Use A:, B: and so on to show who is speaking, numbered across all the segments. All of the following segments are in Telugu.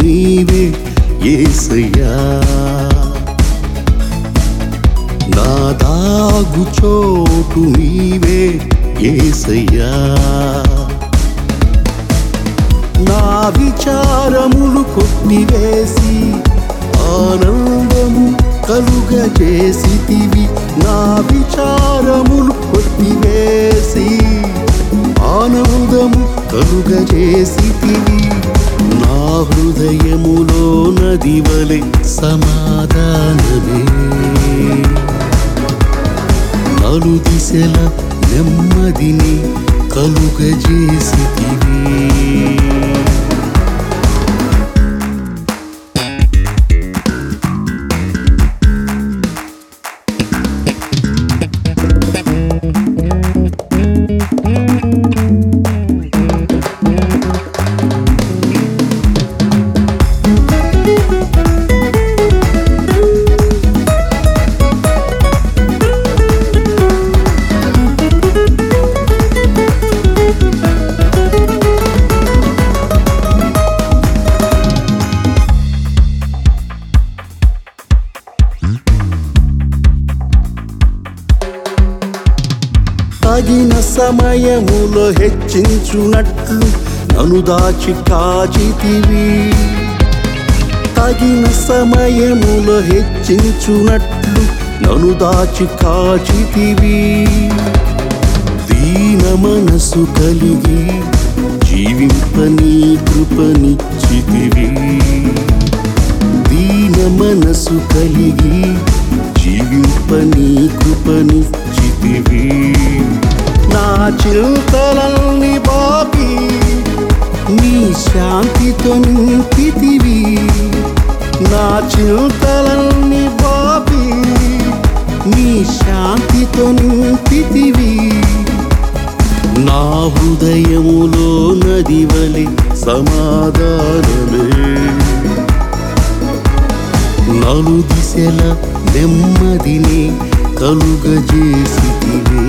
A: నీవే ఏసయ్యా నా దాగు చోటు నీవే ఏసయ్యా నా విచారములు కొట్టివేసి ఆనందము కలుగజేసితివి నా విచారములు కొట్టివేసి ఆనందము కలుగజేసితివి నా హృదయములో నది వలె సమాధానమే నలు దిశల నెమ్మదిని కలుగజేసితివి తగిన సమయములో హెచ్చించునట్లు నన్ను దాచి కాచితివి తగిన సమయములో హెచ్చించునట్లు నన్ను దాచి కాచితివి దీన మనసు కలిగి జీవింపని కృపని చితివి దీన మనసు కలిగి జీవింపని కృపని చితివి నా చింతలల్ని బాపి నీ శాంతితో నింపితివి నా చింతలల్ని బాపి నీ శాంతితో నింపితివి నా హృదయములో నది వలె సమాధానమే నలు దిశల నెమ్మదిని కలుగజేసితివే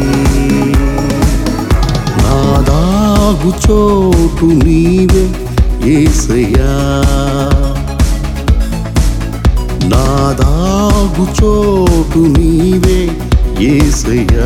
A: నా దాగు చోటు నీవే ఏసయ్యా నా దాగు చోటు నీవే ఏసయ్యా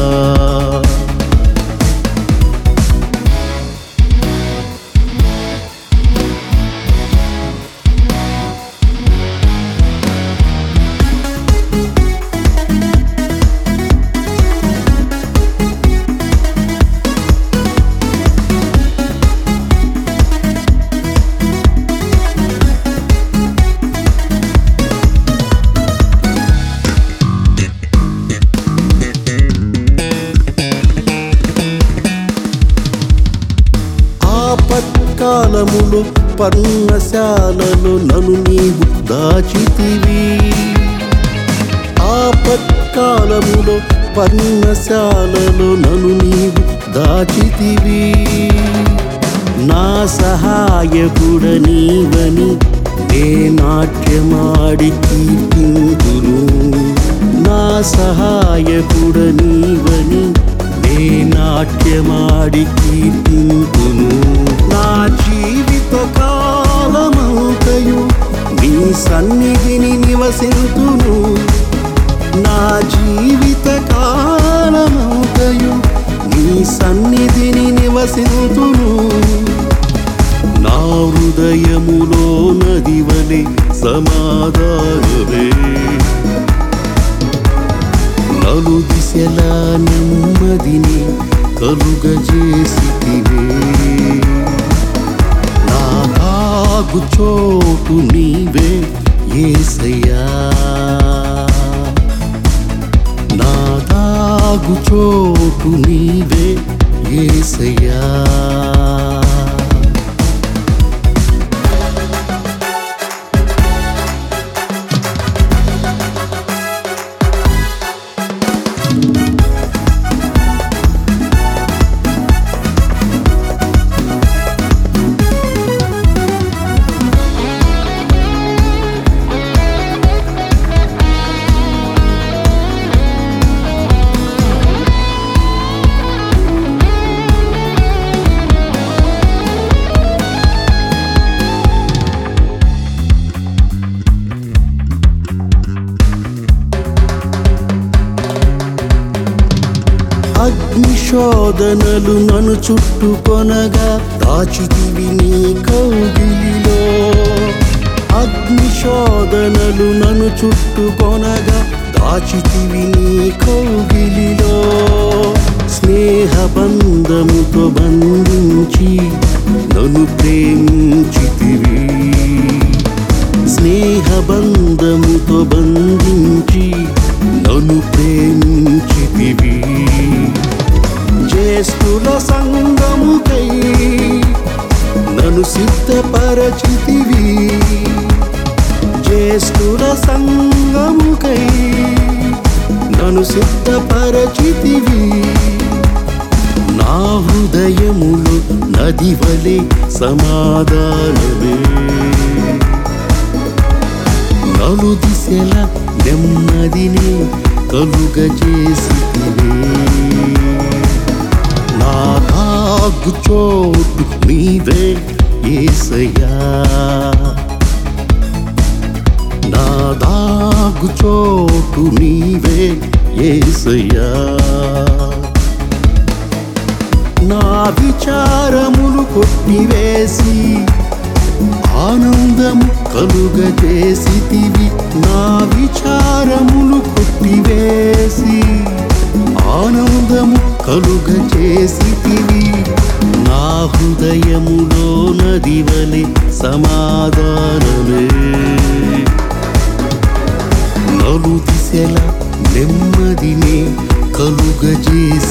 A: ఆపత్కాలములో పర్ణశాలలో నన్ను నీవు దాచితివి ఆపత్కాలములో పర్ణశాలలో నన్ను నీవు దాచితివి నా సహాయకుడ నీవని నే నాట్యమాడి కీర్తింతును నా సహాయకుడ నీవని నే నాట్యమాడి కీర్తింతును నా జీవిత కాలమంతయు నీ సన్నిధిని నివసింతును నా జీవిత కాలమంతయు నీ సన్నిధిని నివసింతును నా హృదయములో నది వలె సమాధానమే నలు దిశల నెమ్మదిని కలుగజేసితివే నా కాగు చోటు నీవే ఏసయ్యా నా తాగు చోటు నీవే ఏసయ్యా శోధనలు నన్ను చుట్టుకొనగా దాచితివి నీ కౌగిలిలో అగ్ని శోధనలు నన్ను చుట్టుకొనగా దాచితివి నీ కౌగిలిలో స్నేహ బంధముతో బంధించి నన్ను ప్రేమించితివి స్నేహ బంధముతో బంధించి నన్ను ప్రేమించితివి జ్యేష్ఠుల సంగముకై నన్ను సిద్ధపరచితివి జ్యేష్ఠుల సంగముకై నన్ను సిద్ధపరచితివి నా హృదయములో నది వలె సమాధానమే నలు దిశల నెమ్మదిని కలుగజేసితివే నా దాగు చోటు నీవే ఏసయ్యా నా దాగు చోటు నీవే ఏసయ్యా నా విచారములు కొట్టివేసి ఆనందము కలుగజేసితివి నా విచారములు కొట్టివేసి ఆనందము కలుగజేసితివి నా హృదయములో నది వలె సమాధానమే నలు దిశల నెమ్మదినే కలుగజేసితివి